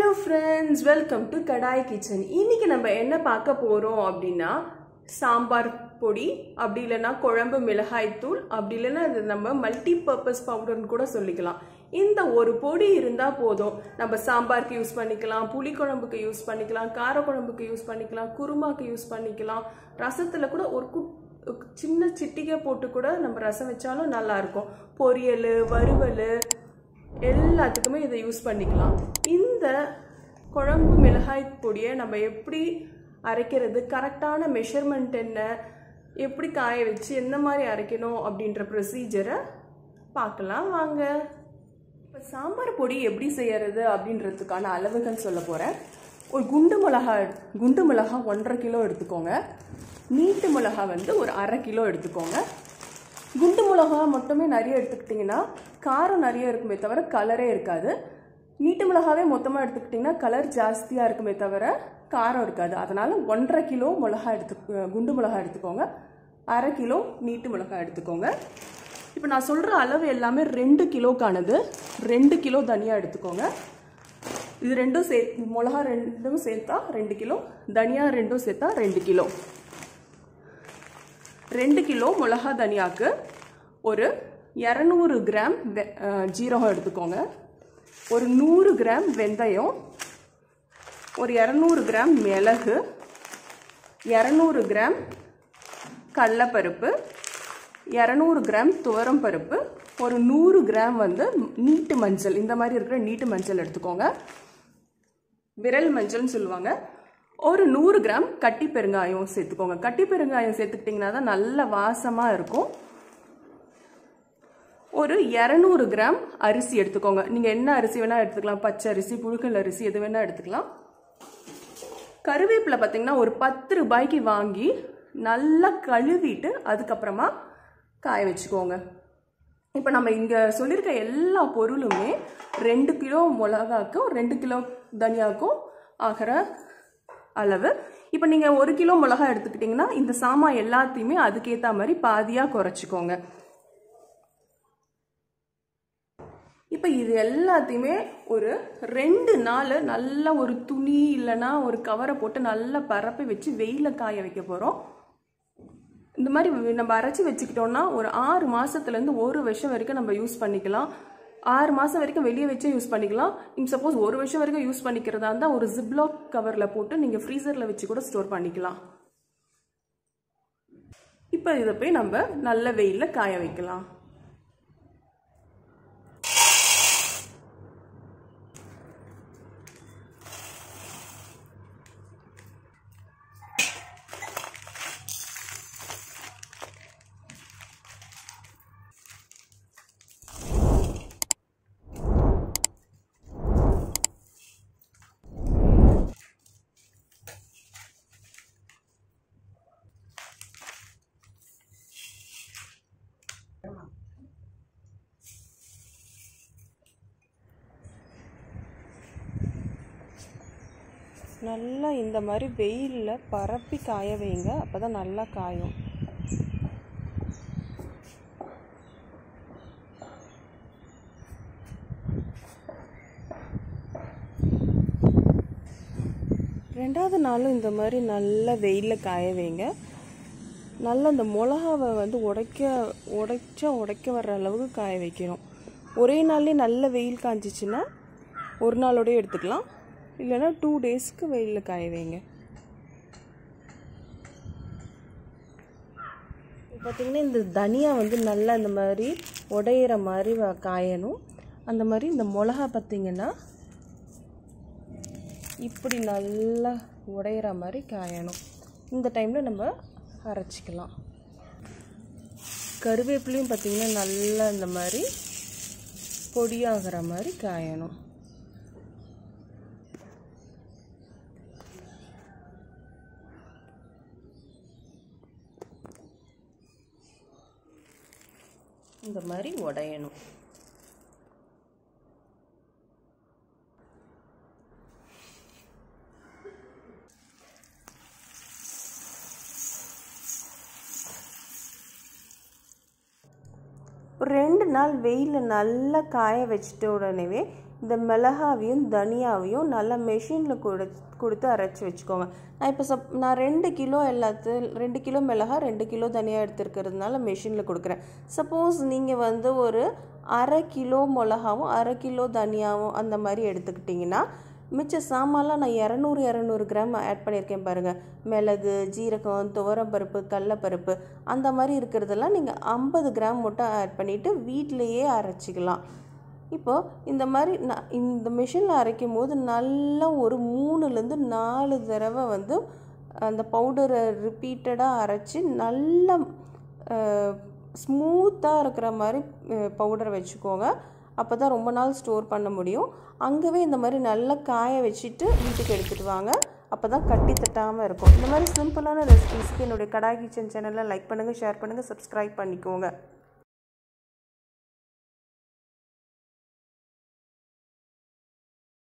hello friends welcome to Kadai kitchen இன்னைக்கு நம்ம என்ன பார்க்க போறோம் அப்படின்னா சாம்பார் பொடி அப்படி இல்லைன்னா குழம்பு மிளகாய் தூள் அப்படி இல்லைன்னா இது நம்ம மல்டி பர்பஸ் பவுடர்னு கூட சொல்லிக்கலாம் இந்த ஒரு பொடி இருந்தால் போதும் நம்ம சாம்பாருக்கு யூஸ் பண்ணிக்கலாம் புளி குழம்புக்கு யூஸ் பண்ணிக்கலாம் கார குழம்புக்கு யூஸ் பண்ணிக்கலாம் குருமாக்கு யூஸ் பண்ணிக்கலாம் ரசத்தில் கூட ஒரு குட் சின்ன சிட்டிகை போட்டு கூட நம்ம ரசம் வச்சாலும் நல்லா இருக்கும் பொரியல் வறுவல் எல்லாத்துக்குமே இதை யூஸ் பண்ணிக்கலாம் இந்த குழம்பு மிளகாய் பொடியை நம்ம எப்படி அரைக்கிறது கரெக்டான மெஷர்மெண்ட் என்ன எப்படி காய வச்சு எந்த மாதிரி அரைக்கணும் அப்படின்ற ப்ரொசீஜரை பார்க்கலாம் வாங்க இப்போ சாம்பார் பொடி எப்படி செய்யறது அப்படின்றதுக்கான அளவுகள் சொல்ல போகிறேன் ஒரு குண்டு மிளகா குண்டு மிளகா ஒன்றரை கிலோ எடுத்துக்கோங்க நீட்டு மிளகா வந்து ஒரு அரை கிலோ எடுத்துக்கோங்க குண்டு மிளகா மட்டுமே நிறைய எடுத்துக்கிட்டிங்கன்னா காரம் நிறைய இருக்குமே தவிர கலரே இருக்காது நீட்டு மிளகாவே மொத்தமாக எடுத்துக்கிட்டிங்கன்னா கலர் ஜாஸ்தியாக இருக்குமே தவிர காரம் இருக்காது அதனால் ஒன்றரை கிலோ மிளகா எடுத்து குண்டு மிளகா எடுத்துக்கோங்க அரை கிலோ நீட்டு மிளகா எடுத்துக்கோங்க இப்போ நான் சொல்கிற அளவு எல்லாமே ரெண்டு கிலோக்கானது ரெண்டு கிலோ தனியாக எடுத்துக்கோங்க இது ரெண்டும் சே மிளகா ரெண்டும் சேர்த்தா ரெண்டு கிலோ தனியா ரெண்டும் சேர்த்தா ரெண்டு கிலோ ரெண்டு கிலோ மிளகா தனியாக்கு ஒரு இரநூறு கிராம் வெ ஜீரகம் எடுத்துக்கோங்க ஒரு நூறு கிராம் வெந்தயம் ஒரு இரநூறு கிராம் மிளகு இரநூறு கிராம் கடலப்பருப்பு இரநூறு கிராம் துவரம் பருப்பு ஒரு நூறு கிராம் வந்து நீட்டு மஞ்சள் இந்த மாதிரி இருக்கிற நீட்டு மஞ்சள் எடுத்துக்கோங்க விரல் மஞ்சள்னு சொல்லுவாங்க ஒரு நூறு கிராம் கட்டி பெருங்காயம் சேர்த்துக்கோங்க கட்டி பெருங்காயம் சேர்த்துக்கிட்டிங்கன்னா தான் நல்ல வாசமாக இருக்கும் ஒரு இரநூறு கிராம் அரிசி எடுத்துக்கோங்க நீங்கள் என்ன அரிசி வேணால் எடுத்துக்கலாம் பச்சை அரிசி புழுக்கல் அரிசி எது வேணால் எடுத்துக்கலாம் கருவேப்பிலை பார்த்தீங்கன்னா ஒரு பத்து ரூபாய்க்கு வாங்கி நல்லா கழுவிட்டு அதுக்கப்புறமா காய வச்சுக்கோங்க இப்போ நம்ம இங்கே சொல்லியிருக்க எல்லா பொருளுமே ரெண்டு கிலோ மிளகாக்கும் ரெண்டு கிலோ தனியாக்கும் ஆகிற அளவு இப்போ நீங்கள் ஒரு கிலோ மிளகா எடுத்துக்கிட்டிங்கன்னா இந்த சாமான் எல்லாத்தையுமே அதுக்கேற்ற மாதிரி பாதியாக குறைச்சிக்கோங்க இப்போ இது எல்லாத்தையுமே ஒரு ரெண்டு நாள் நல்ல ஒரு துணி இல்லைன்னா ஒரு கவரை போட்டு நல்லா பரப்பி வச்சு வெயிலில் காய வைக்க போகிறோம் இந்த மாதிரி நம்ம அரைச்சி வச்சுக்கிட்டோம்னா ஒரு ஆறு மாதத்துலேருந்து ஒரு வருஷம் வரைக்கும் நம்ம யூஸ் பண்ணிக்கலாம் ஆறு மாதம் வரைக்கும் வெளியே வச்சே யூஸ் பண்ணிக்கலாம் இன் சப்போஸ் ஒரு வருஷம் வரைக்கும் யூஸ் பண்ணிக்கிறதா இருந்தால் ஒரு ஜிப்லாக் கவரில் போட்டு நீங்கள் ஃப்ரீசரில் வச்சு கூட ஸ்டோர் பண்ணிக்கலாம் இப்போ இதை போய் நம்ம நல்ல வெயிலில் காய வைக்கலாம் நல்லா இந்த மாதிரி வெயிலில் பரப்பி காய வைங்க அப்போ தான் நல்லா காயும் ரெண்டாவது நாளும் இந்த மாதிரி நல்லா வெயிலில் காய வைங்க நல்லா இந்த மிளகாவை வந்து உடைக்க உடைச்சா உடைக்க வர்ற அளவுக்கு காய வைக்கணும் ஒரே நாள்லேயே நல்ல வெயில் காஞ்சிச்சுன்னா ஒரு நாளோடய எடுத்துக்கலாம் இல்லைன்னா டூ டேஸ்க்கு வெயிலில் காய வைங்க பார்த்திங்கன்னா இந்த தனியா வந்து நல்லா இந்த மாதிரி உடையிற மாதிரி காயணும் அந்த மாதிரி இந்த மிளகா பார்த்திங்கன்னா இப்படி நல்லா உடையிற மாதிரி காயணும் இந்த டைமில் நம்ம அரைச்சிக்கலாம் கருவேப்பிலையும் பார்த்திங்கன்னா நல்லா இந்த மாதிரி பொடியாகிற மாதிரி காயணும் இந்த மாதிரி உடையணும் ரெண்டு நாள் வெயிலில் நல்லா காய வச்சிட்ட உடனேவே இந்த மிளகாவையும் தனியாவையும் நல்லா மெஷினில் கொடு கொடுத்து அரைச்சி வச்சுக்கோங்க நான் இப்போ சப் நான் ரெண்டு கிலோ எல்லாத்து ரெண்டு கிலோ மிளகா ரெண்டு கிலோ தனியாக எடுத்துருக்கிறதுனால மெஷினில் கொடுக்குறேன் சப்போஸ் நீங்கள் வந்து ஒரு அரை கிலோ மிளகாவும் அரை கிலோ தனியாவும் அந்த மாதிரி எடுத்துக்கிட்டிங்கன்னா மிச்ச சாமான்லாம் நான் இரநூறு இரநூறு கிராம் ஆட் பண்ணியிருக்கேன் பாருங்கள் மிளகு ஜீரகம் துவரம்பருப்பு கடலப்பருப்பு அந்த மாதிரி இருக்கிறதெல்லாம் நீங்கள் ஐம்பது கிராம் மட்டும் ஆட் பண்ணிவிட்டு வீட்டிலையே அரைச்சிக்கலாம் இப்போது இந்த மாதிரி நான் இந்த மிஷினில் அரைக்கும் போது நல்லா ஒரு மூணுலேருந்து நாலு தடவை வந்து அந்த பவுடரை ரிப்பீட்டடாக அரைச்சி நல்லா ஸ்மூத்தாக இருக்கிற மாதிரி பவுடரை வச்சுக்கோங்க அப்போ தான் ரொம்ப நாள் ஸ்டோர் பண்ண முடியும் அங்கேவே இந்த மாதிரி நல்லா காய வச்சுட்டு வீட்டுக்கு எடுத்துகிட்டு வாங்க அப்போ தான் கட்டி தட்டாமல் இருக்கும் இந்த மாதிரி சிம்பிளான ரெசிபிஸ்க்கு என்னுடைய கடாய் கிச்சன் சேனலை லைக் பண்ணுங்கள் ஷேர் பண்ணுங்கள் சப்ஸ்கிரைப் பண்ணிக்கோங்க